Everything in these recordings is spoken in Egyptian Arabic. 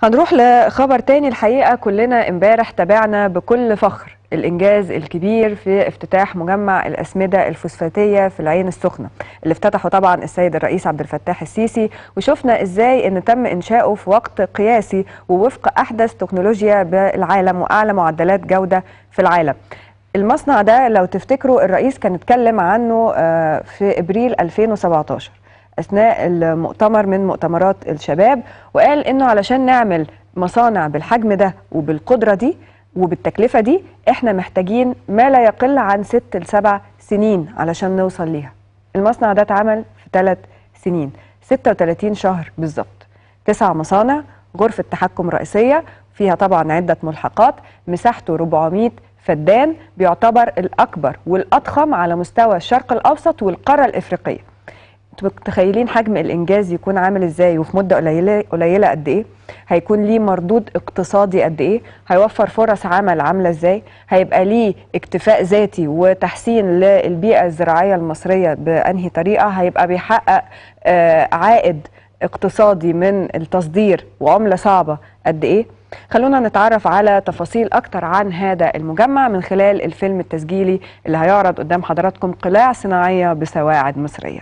هنروح لخبر تاني الحقيقة كلنا امبارح تابعنا بكل فخر الإنجاز الكبير في افتتاح مجمع الأسمدة الفوسفاتية في العين السخنة اللي افتتحه طبعا السيد الرئيس عبد الفتاح السيسي وشفنا إزاي أن تم إنشاؤه في وقت قياسي ووفق أحدث تكنولوجيا بالعالم وأعلى معدلات جودة في العالم المصنع ده لو تفتكروا الرئيس كان اتكلم عنه آه، في ابريل 2017 اثناء المؤتمر من مؤتمرات الشباب وقال انه علشان نعمل مصانع بالحجم ده وبالقدره دي وبالتكلفه دي احنا محتاجين ما لا يقل عن ست لسبع سنين علشان نوصل ليها. المصنع ده اتعمل في ثلاث سنين 36 شهر بالظبط. تسع مصانع غرفه تحكم رئيسيه فيها طبعا عده ملحقات مساحته 400 فدان بيعتبر الاكبر والاضخم على مستوى الشرق الاوسط والقاره الافريقيه. انتوا متخيلين حجم الانجاز يكون عامل ازاي وفي مده قليله قليله قد ايه هيكون ليه مردود اقتصادي قد ايه هيوفر فرص عمل عامله ازاي هيبقى ليه اكتفاء ذاتي وتحسين للبيئه الزراعيه المصريه بانهي طريقه هيبقى بيحقق آه عائد اقتصادي من التصدير وعمله صعبه قد ايه خلونا نتعرف على تفاصيل أكتر عن هذا المجمع من خلال الفيلم التسجيلي اللي هيعرض قدام حضراتكم قلاع صناعية بسواعد مصرية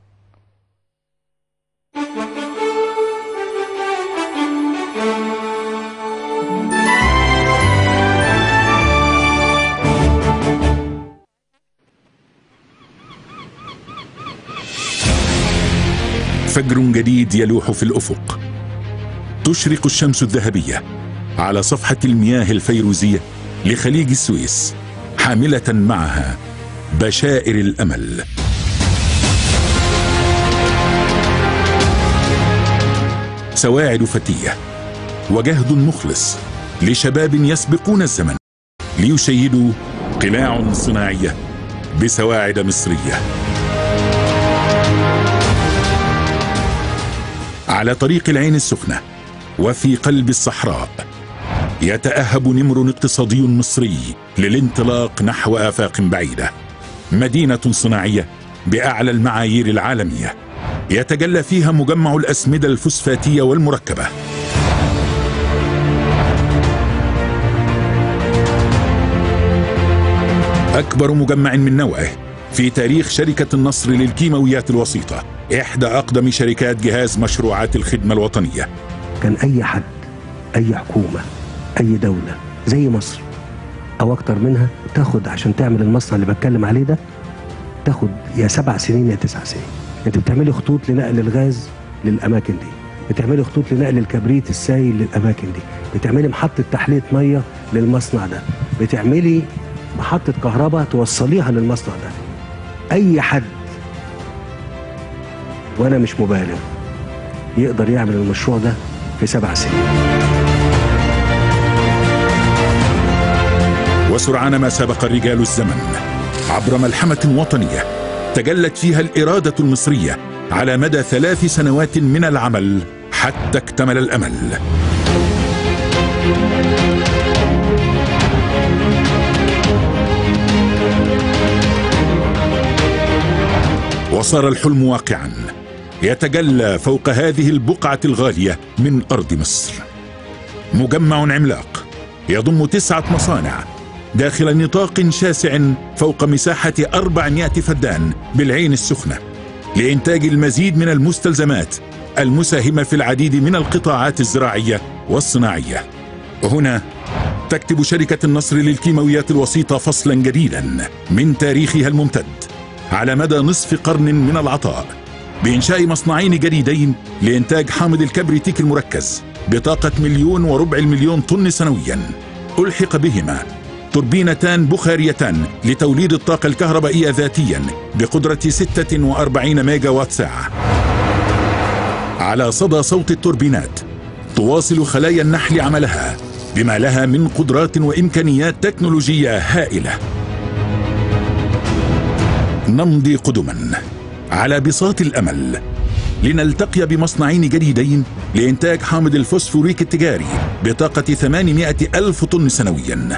فجر جديد يلوح في الافق تشرق الشمس الذهبيه على صفحه المياه الفيروزيه لخليج السويس حامله معها بشائر الامل سواعد فتيه وجهد مخلص لشباب يسبقون الزمن ليشيدوا قلاع صناعيه بسواعد مصريه على طريق العين السخنه وفي قلب الصحراء يتاهب نمر اقتصادي مصري للانطلاق نحو افاق بعيده مدينه صناعيه باعلى المعايير العالميه يتجلى فيها مجمع الاسمده الفوسفاتيه والمركبه اكبر مجمع من نوعه في تاريخ شركه النصر للكيماويات الوسيطه احدى اقدم شركات جهاز مشروعات الخدمه الوطنيه كان اي حد اي حكومه اي دوله زي مصر او اكتر منها تاخد عشان تعمل المصنع اللي بتكلم عليه ده تاخد يا سبع سنين يا تسع سنين انت بتعملي خطوط لنقل الغاز للاماكن دي بتعملي خطوط لنقل الكبريت السائل للاماكن دي بتعملي محطه تحليه ميه للمصنع ده بتعملي محطه كهرباء توصليها للمصنع ده اي حد وانا مش مبالغ يقدر يعمل المشروع ده في سبع سنين وسرعان ما سبق الرجال الزمن عبر ملحمة وطنية تجلت فيها الإرادة المصرية على مدى ثلاث سنوات من العمل حتى اكتمل الأمل وصار الحلم واقعا يتجلى فوق هذه البقعة الغالية من أرض مصر مجمع عملاق يضم تسعة مصانع داخل نطاق شاسع فوق مساحة 400 فدان بالعين السخنة لإنتاج المزيد من المستلزمات المساهمة في العديد من القطاعات الزراعية والصناعية هنا تكتب شركة النصر للكيماويات الوسيطة فصلا جديدا من تاريخها الممتد على مدى نصف قرن من العطاء بإنشاء مصنعين جديدين لإنتاج حامض الكبريتيك المركز بطاقة مليون وربع المليون طن سنويا ألحق بهما توربينتان بخاريتان لتوليد الطاقة الكهربائية ذاتيا بقدرة 46 ميجا وات ساعة على صدى صوت التوربينات تواصل خلايا النحل عملها بما لها من قدرات وإمكانيات تكنولوجية هائلة نمضي قدما على بساط الأمل لنلتقي بمصنعين جديدين لإنتاج حامض الفوسفوريك التجاري بطاقة 800 ألف طن سنويا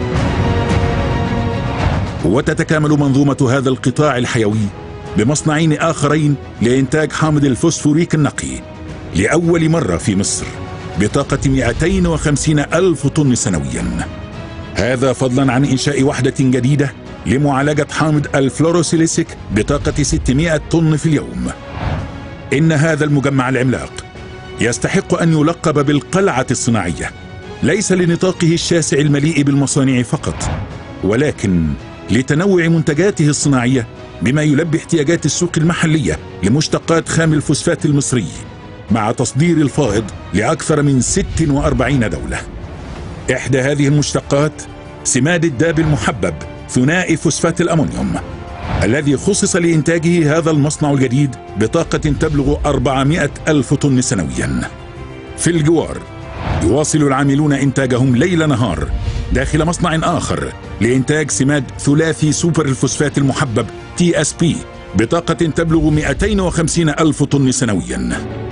وتتكامل منظومة هذا القطاع الحيوي بمصنعين آخرين لإنتاج حامض الفوسفوريك النقي لأول مرة في مصر بطاقة 250 ألف طن سنويا هذا فضلا عن إنشاء وحدة جديدة لمعالجة حامض الفلوروسيليسيك بطاقة 600 طن في اليوم إن هذا المجمع العملاق يستحق أن يلقب بالقلعة الصناعية ليس لنطاقه الشاسع المليء بالمصانع فقط ولكن لتنوع منتجاته الصناعية بما يلبي احتياجات السوق المحلية لمشتقات خام الفوسفات المصري مع تصدير الفائض لأكثر من 46 دولة إحدى هذه المشتقات سماد الداب المحبب ثنائي فوسفات الأمونيوم الذي خصص لإنتاجه هذا المصنع الجديد بطاقة تبلغ 400 ألف طن سنويا في الجوار يواصل العاملون إنتاجهم ليل نهار داخل مصنع آخر لإنتاج سماد ثلاثي سوبر الفوسفات المحبب تي اس بي بطاقة تبلغ 250 ألف طن سنويا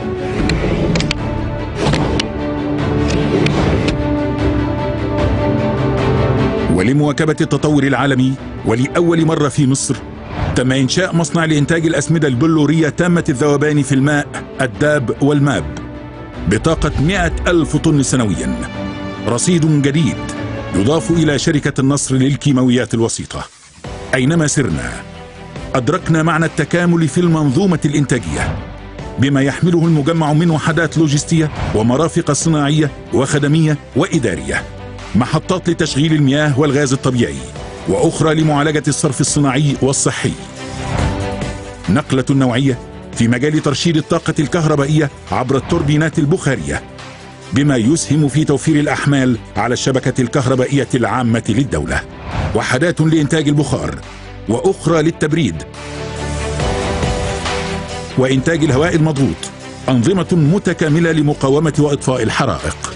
ولمواكبة التطور العالمي ولأول مرة في مصر تم إنشاء مصنع لإنتاج الأسمدة البلورية تامة الذوبان في الماء الداب والماب بطاقة 100 ألف طن سنويا رصيد جديد يضاف إلى شركة النصر للكيماويات الوسيطة أينما سرنا أدركنا معنى التكامل في المنظومة الإنتاجية بما يحمله المجمع من وحدات لوجستية ومرافق صناعية وخدمية وإدارية محطات لتشغيل المياه والغاز الطبيعي وأخرى لمعالجة الصرف الصناعي والصحي نقلة نوعية في مجال ترشيد الطاقة الكهربائية عبر التوربينات البخارية بما يسهم في توفير الأحمال على الشبكة الكهربائية العامة للدولة وحدات لإنتاج البخار وأخرى للتبريد وإنتاج الهواء المضغوط أنظمة متكاملة لمقاومة وإطفاء الحرائق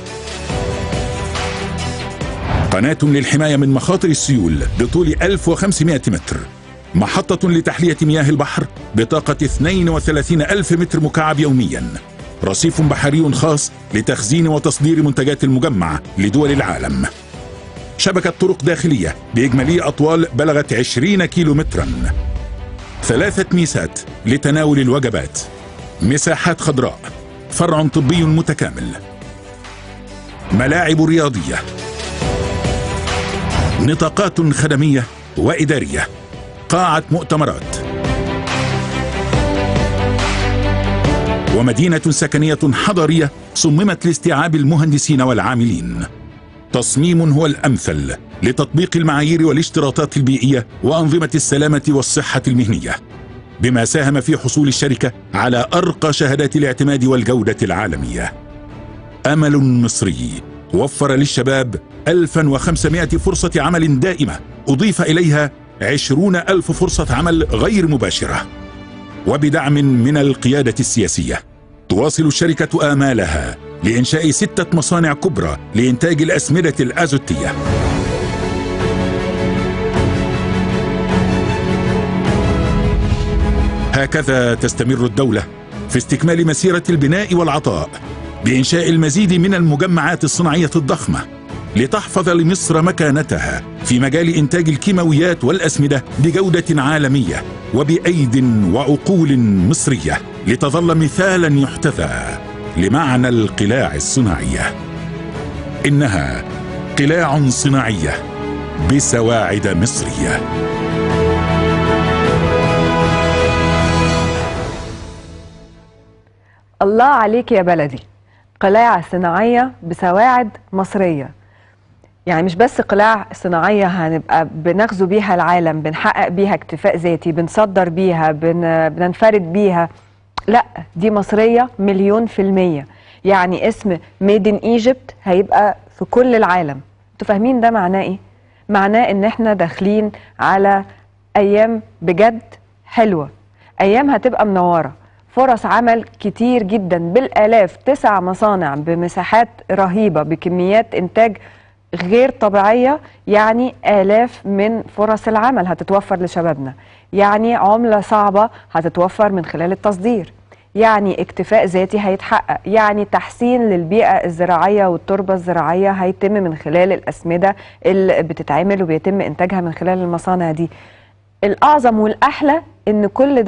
قناة للحماية من مخاطر السيول بطول 1500 متر محطة لتحلية مياه البحر بطاقة 32 ألف متر مكعب يوميا رصيف بحري خاص لتخزين وتصدير منتجات المجمع لدول العالم شبكة طرق داخلية بإجمالي أطوال بلغت 20 كيلو مترا ثلاثة ميسات لتناول الوجبات مساحات خضراء فرع طبي متكامل ملاعب رياضيه نطاقات خدميه واداريه قاعه مؤتمرات ومدينه سكنيه حضريه صممت لاستيعاب المهندسين والعاملين تصميم هو الامثل لتطبيق المعايير والاشتراطات البيئيه وانظمه السلامه والصحه المهنيه بما ساهم في حصول الشركه على ارقى شهادات الاعتماد والجوده العالميه امل مصري وفر للشباب 1500 فرصة عمل دائمة أضيف إليها 20 ألف فرصة عمل غير مباشرة وبدعم من القيادة السياسية تواصل الشركة آمالها لإنشاء ستة مصانع كبرى لإنتاج الأسمدة الأزوتية هكذا تستمر الدولة في استكمال مسيرة البناء والعطاء بإنشاء المزيد من المجمعات الصناعية الضخمة لتحفظ لمصر مكانتها في مجال إنتاج الكيماويات والأسمدة بجودة عالمية وبأيد وعقول مصرية لتظل مثالا يحتذى لمعنى القلاع الصناعية إنها قلاع صناعية بسواعد مصريه الله عليك يا بلدي قلاع صناعية بسواعد مصرية يعني مش بس قلاع صناعية هنبقى بنغزو بيها العالم بنحقق بيها اكتفاء ذاتي بنصدر بيها بن بننفرد بيها لا دي مصرية مليون في المية يعني اسم ميد ان ايجيبت هيبقى في كل العالم انتوا فاهمين ده معناه ايه معناه ان احنا داخلين على ايام بجد حلوة ايام هتبقى منورة فرص عمل كتير جدا بالالاف تسع مصانع بمساحات رهيبة بكميات انتاج غير طبيعية يعني آلاف من فرص العمل هتتوفر لشبابنا يعني عملة صعبة هتتوفر من خلال التصدير يعني اكتفاء ذاتي هيتحقق يعني تحسين للبيئة الزراعية والتربة الزراعية هيتم من خلال الأسمدة اللي بتتعمل وبيتم إنتاجها من خلال المصانع دي الأعظم والأحلى إن كل ده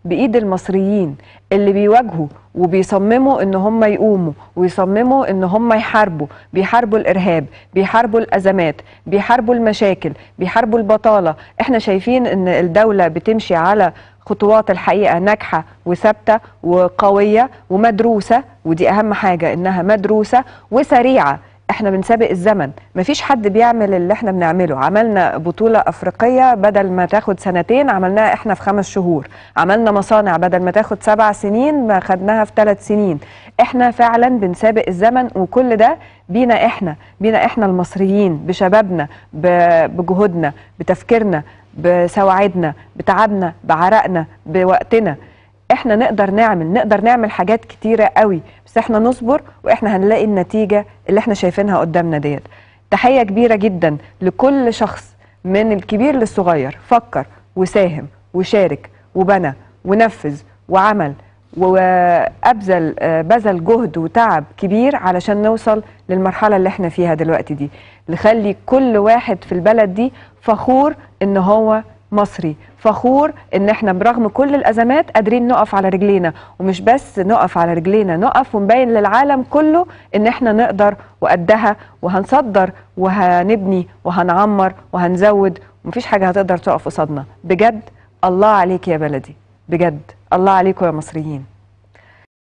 بايد المصريين اللي بيواجهوا وبيصمموا ان هم يقوموا ويصمموا ان هم يحاربوا بيحاربوا الارهاب بيحاربوا الازمات بيحاربوا المشاكل بيحاربوا البطاله احنا شايفين ان الدوله بتمشي على خطوات الحقيقه ناجحه وثابته وقويه ومدروسه ودي اهم حاجه انها مدروسه وسريعه احنا بنسابق الزمن مفيش حد بيعمل اللي احنا بنعمله عملنا بطولة افريقية بدل ما تاخد سنتين عملناها احنا في خمس شهور عملنا مصانع بدل ما تاخد سبع سنين ما خدناها في ثلاث سنين احنا فعلا بنسابق الزمن وكل ده بينا احنا بينا احنا المصريين بشبابنا ب- بجهودنا بتفكيرنا بسواعدنا بتعبنا بعرقنا بوقتنا احنا نقدر نعمل نقدر نعمل حاجات كتيرة قوي بس احنا نصبر واحنا هنلاقي النتيجة اللي احنا شايفينها قدامنا ديت تحية كبيرة جدا لكل شخص من الكبير للصغير فكر وساهم وشارك وبنى ونفذ وعمل وابذل آه، بذل جهد وتعب كبير علشان نوصل للمرحله اللي احنا فيها دلوقتي دي نخلي كل واحد في البلد دي فخور ان هو مصري فخور ان احنا برغم كل الازمات قادرين نقف على رجلينا ومش بس نقف على رجلينا نقف ونبين للعالم كله ان احنا نقدر وقدها وهنصدر وهنبني وهنعمر وهنزود ومفيش حاجه هتقدر تقف قصادنا بجد الله عليك يا بلدي بجد الله عليكم يا مصريين